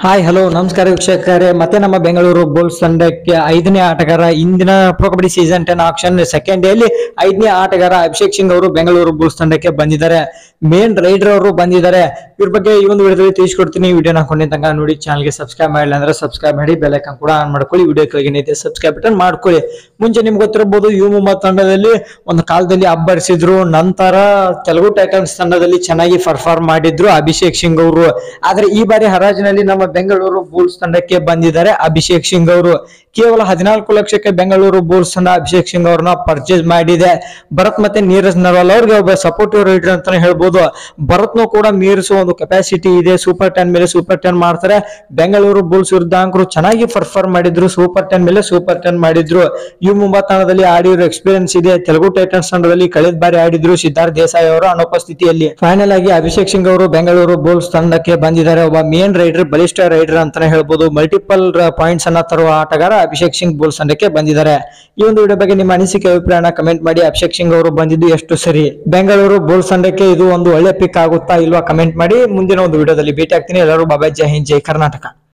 hi hello ನಮಸ್ಕಾರ ವೀಕ್ಷಕರೇ ಮತ್ತೆ ನಮ್ಮ ಬೆಂಗಳೂರು ಬುಲ್ಸ್ ತಂಡಕ್ಕೆ ಐದನೇ ಆಟಗಾರ ಇಂದಿನ pro kabaddi season ten action second ಡೇಲಿ ಐದನೇ ಆಟಗಾರ ಅಭಿಷೇಕ್ ಸಿಂಗ್ ಅವರು ಬೆಂಗಳೂರು ಬುಲ್ಸ್ ತಂಡಕ್ಕೆ ಬಂದಿದ್ದಾರೆ ಮೇನ್ ರೈಡರ್ ಅವರು ಬಂದಿದ್ದಾರೆ ಇವ್ರ ಬಗ್ಗೆ ಈ ಒಂದು ವಿಡಿಯೋದಲ್ಲಿ ತಿಳಿಸ್ಕೊಡ್ತೀನಿ ವಿಡಿಯೋನ ಹಾಕೊಂಡಿ ತನಕ ನೋಡಿ ಚಾನಲ್ಗೆ ಸಬ್ಸ್ಕ್ರೈಬ್ ಮಾಡಿಲ್ಲ ಅಂದ್ರೆ ಸಬ್ಸ್ಕ್ರೈಬ್ ಮಾಡಿ ಬೆಲ್ ಐಕಾನ್ ಕೂಡ ಆನ್ ಮಾಡ್ಕೊಳ್ಳಿ ವಿಡಿಯೋ ಕೆಳಗೇನೈತೆ ಸಬ್ಸ್ಕ್ರೈಬ್ ಬಟನ್ ಮಾಡ್ಕೊಳ್ಳಿ ಮುಂಚೆ ನಿಮ್ಗೆ ಗೊತ್ತಿರಬಹುದು ಯು ಮುಮ್ಮ ತಂಡದಲ್ಲಿ ಒಂದು ಕಾಲದಲ್ಲಿ ಅಬ್ಬರಿಸಿದ್ರು ನಂತರ ತೆಲುಗು ಟೈಟನ್ಸ್ ತಂಡದಲ್ಲಿ ಚೆನ್ನಾಗಿ ಪರ್ಫಾರ್ಮ್ ಮಾಡಿದ್ರು ಅಭಿಷೇಕ್ ಸಿಂಗ್ ಅವರು ಆದ್ರೆ ಈ ಬಾರಿ ಹರಾಜಿನಲ್ಲಿ ನಮ್ಮ ಬೆಂಗಳೂರು ಬುಲ್ಸ್ ತಂಡಕ್ಕೆ ಬಂದಿದ್ದಾರೆ ಅಭಿಷೇಕ್ ಸಿಂಗ್ ಅವರು ಕೇವಲ ಹದಿನಾಲ್ಕು ಲಕ್ಷಕ್ಕೆ ಬೆಂಗಳೂರು ಬುಲ್ಸ್ ತಂಡ ಅಭಿಷೇಕ್ ಸಿಂಗ್ ಅವ್ರನ್ನ ಪರ್ಚೇಸ್ ಮಾಡಿದೆ ಭರತ್ ಮತ್ತೆ ನೀರಜ್ ನರ್ವಾಲ್ ಅವ್ರಿಗೆ ಒಬ್ಬ ಸಪೋರ್ಟಿವ್ ರೈಡರ್ ಅಂತಾನೆ ಹೇಳ್ಬೋದು ಭರತ್ನು ಕೂಡ ಮೀರಿಸುವ ಒಂದು ಕೆಪಾಸಿಟಿ ಇದೆ ಸೂಪರ್ ಟೆನ್ ಮೇಲೆ ಸೂಪರ್ ಟೆನ್ ಮಾಡ್ತಾರೆ ಬೆಂಗಳೂರು ಬುಲ್ಸ್ ವಿರುದ್ಧ ಅಂಕರು ಚೆನ್ನಾಗಿ ಪರ್ಫಾರ್ಮ್ ಮಾಡಿದ್ರು ಸೂಪರ್ ಟೆನ್ ಮೇಲೆ ಸೂಪರ್ ಟೆನ್ ಮಾಡಿದ್ರು ಯು ಮುಂಬಾ ತಂಡದಲ್ಲಿ ಆಡಿರೋ ಎಕ್ಸ್ಪೀರಿಯನ್ಸ್ ಇದೆ ತೆಲುಗು ಟೈಟನ್ಸ್ ತಂಡದಲ್ಲಿ ಕಳೆದ ಬಾರಿ ಆಡಿದ್ರು ಸಿದ್ಧಾರ್ಥ್ ದೇಸಾಯಿ ಅವರ ಅನುಪಸ್ಥಿತಿಯಲ್ಲಿ ಫೈನಲ್ ಆಗಿ ಅಭಿಷೇಕ್ ಸಿಂಗ್ ಅವರು ಬೆಂಗಳೂರು ಬುಲ್ಸ್ ತಂಡಕ್ಕೆ ಬಂದಿದ್ದಾರೆ ಒಬ್ಬ ಮೇನ್ ರೈಡರ್ ಬಲಿಷ್ಠ ರೈಡರ್ ಅಂತಾನೆ ಹೇಳ್ಬೋದು ಮಲ್ಟಿಪಲ್ ಪಾಯಿಂಟ್ಸ್ ಅನ್ನ ತರುವ ಆಟಗಾರ ಅಭಿಷೇಕ್ ಸಿಂಗ್ ಬುಲ್ಸ್ ತಂಡಕ್ಕೆ ಬಂದಿದ್ದಾರೆ ಈ ಒಂದು ವಿಡಿಯೋ ಬಗ್ಗೆ ನಿಮ್ಮ ಅನಿಸಿಕೆ ಅಭಿಪ್ರಾಯನ ಕಮೆಂಟ್ ಮಾಡಿ ಅಭಿಷೇಕ್ ಸಿಂಗ್ ಅವರು ಬಂದಿದ್ದು ಎಷ್ಟು ಸರಿ ಬೆಂಗಳೂರು ಬುಲ್ಸ್ ತಂಡಕ್ಕೆ ಇದು ಒಂದು ಒಳ್ಳೆ ಪಿಕ್ ಆಗುತ್ತಾ ಇಲ್ವಾ ಕಮೆಂಟ್ ಮಾಡಿ ಮುಂದಿನ ಒಂದು ವಿಡಿಯೋದಲ್ಲಿ ಭೇಟಿ ಆಗ್ತೀನಿ ಎಲ್ಲರೂ ಬಾಬಾ ಜೈ ಹಿಂದ್ ಜೈ ಕರ್ನಾಟಕ